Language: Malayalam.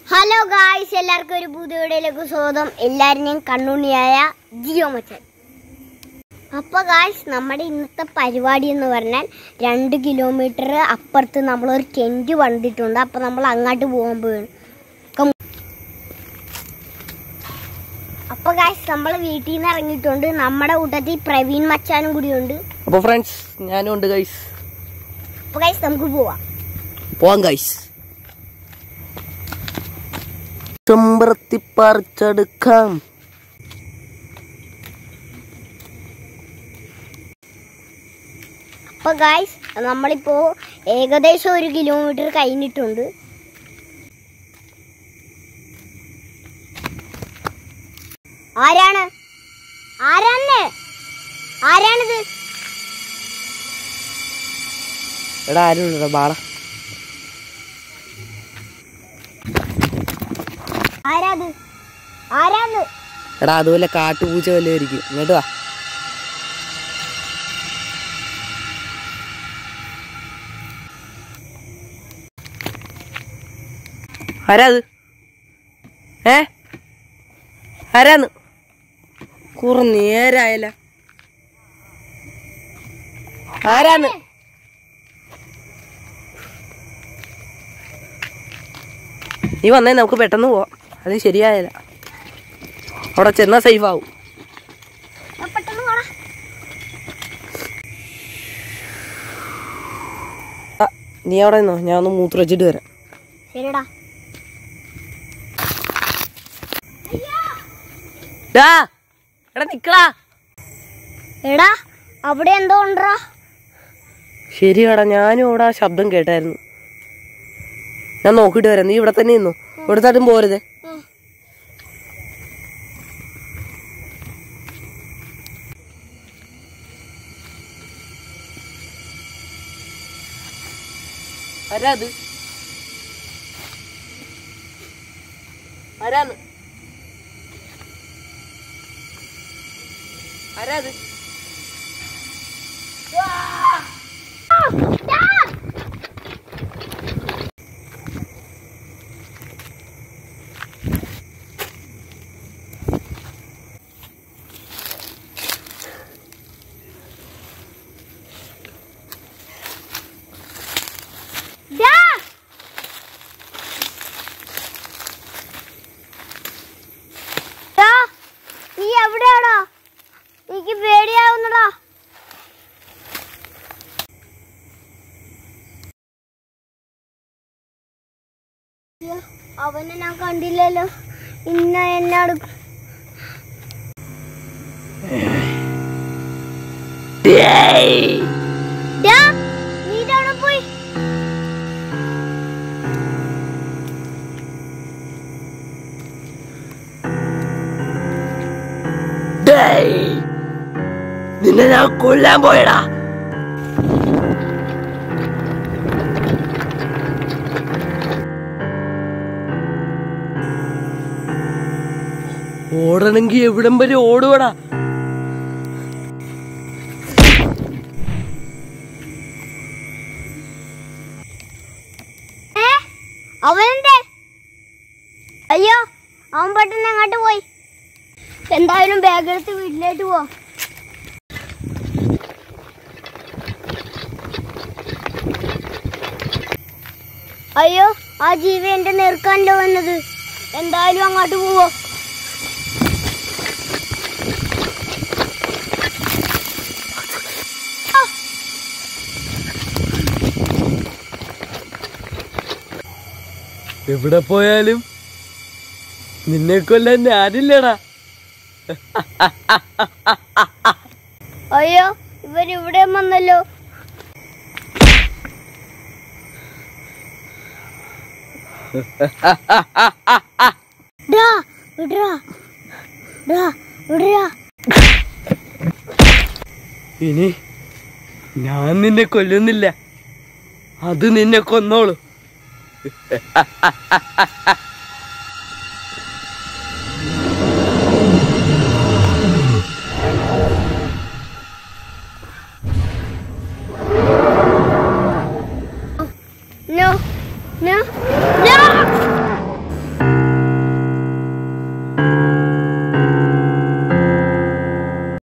ഹലോ ഗായ്സ് എല്ലാവർക്കും ഒരു പുതിയ വീഡിയോയിലേക്ക് സ്വാഗതം എല്ലാവരും കണ്ണുണ്ണിയായ ജിയോ മച്ചൻ അപ്പോൾ ഗായ്സ് നമ്മുടെ ഇന്നത്തെ പരിപാടി എന്ന് പറഞ്ഞാൽ രണ്ട് കിലോമീറ്റർ അപ്പുറത്ത് നമ്മളൊരു ടെൻറ്റ് വന്നിട്ടുണ്ട് അപ്പോൾ നമ്മൾ അങ്ങോട്ട് പോകാൻ പോവാണ് അപ്പോൾ ഗായ്സ് നമ്മൾ വീട്ടിൽ നിന്ന് ഇറങ്ങിയിട്ടുണ്ട് നമ്മുടെ കൂട്ടത്തിൽ പ്രവീൺ മച്ചാനും കൂടിയുണ്ട് അപ്പൊ ഫ്രണ്ട്സ് ഞാനും ഉണ്ട് ഗൈസ് അപ്പോൾ ഗായ്സ് നമുക്ക് പോവാം പോവാം ഗൈസ് ചെമ്പരത്തി പറിച്ചെടുക്കാം അപ്പോൾ ഗായ്സ് നമ്മളിപ്പോൾ ഏകദേശം ഒരു കിലോമീറ്റർ കഴിഞ്ഞിട്ടുണ്ട് ആരാണ് ആരാണ് ആരാണിത് എടാ ആരും ഇല്ലടാ ബാള ആരാത് ആരാത് എടാ അതുപോലെ കാട്ടുപൂച്ച വല്ലതായിരിക്കും ഇങ്ങോട്ട് വാ ആരാത് ഏ ആരാന്ന് കുറെ നേരായല്ല ആരാന്ന് നീ വന്നേ നമുക്ക് പെട്ടെന്ന് പോവാം അത് ശരിയായല്ല അവിടെ ചെന്നാൽ സേഫ് ആവും ആ, പെട്ടെന്ന് പോടാ ആ, നീ അവിടെ നിന്നോ ഞാൻ ഒന്ന് മൂത്ര വെച്ചിട്ട് വരാം ശരിടാ ഡാ എടാ നിക്കടാ എടാ അവിടെ എന്തോ ഉണ്ടോ ശരിയാടാ ഞാനും അവിടെ ആ ശബ്ദം കേട്ടായിരുന്നു ഞാൻ നോക്കിയിട്ട് വരാം നീ ഇവിടെ തന്നെ നിന്നു ഇവിടുത്തായിട്ടും പോരുതേ ആരാത് ആരാന്ന് ആരാത് ദാ. ദാ, നീ എവിടെയാടാ എനിക്ക് പേടിയാവുന്നടാ അയ്യോ, അവനെ ഞാൻ കണ്ടില്ലല്ലോ ഇന്ന എന്നാട് ദാ, നീ ഇതവിടെ പോയി നിന്നെ ഞാൻ കൊല്ലാൻ പോയടാ ഓടണെങ്കി എവിടം വരെ ഓടുവടാ ഏ? അവനെന്തേ അയ്യോ അവൻ പെട്ടെന്ന് അങ്ങോട്ട് പോയി എന്തായാലും ബാഗ് എടുത്ത് വീട്ടിലേക്ക് പോ അയ്യോ ആ ജീവി എന്റെ നേർക്കാനല്ലോ വന്നത് എന്തായാലും അങ്ങോട്ട് പോവോ എവിടെ പോയാലും നിന്നെ കൊല്ലാൻ ഞാനില്ലടാ അയ്യോ ഇവരിവിടെ വന്നല്ലോ ഡാ, വിടറാ. ഡാ, വിടറാ. ഇനി ഞാൻ നിന്നെ കൊല്ലുന്നില്ല അത് നിന്നെ കൊന്നോളൂ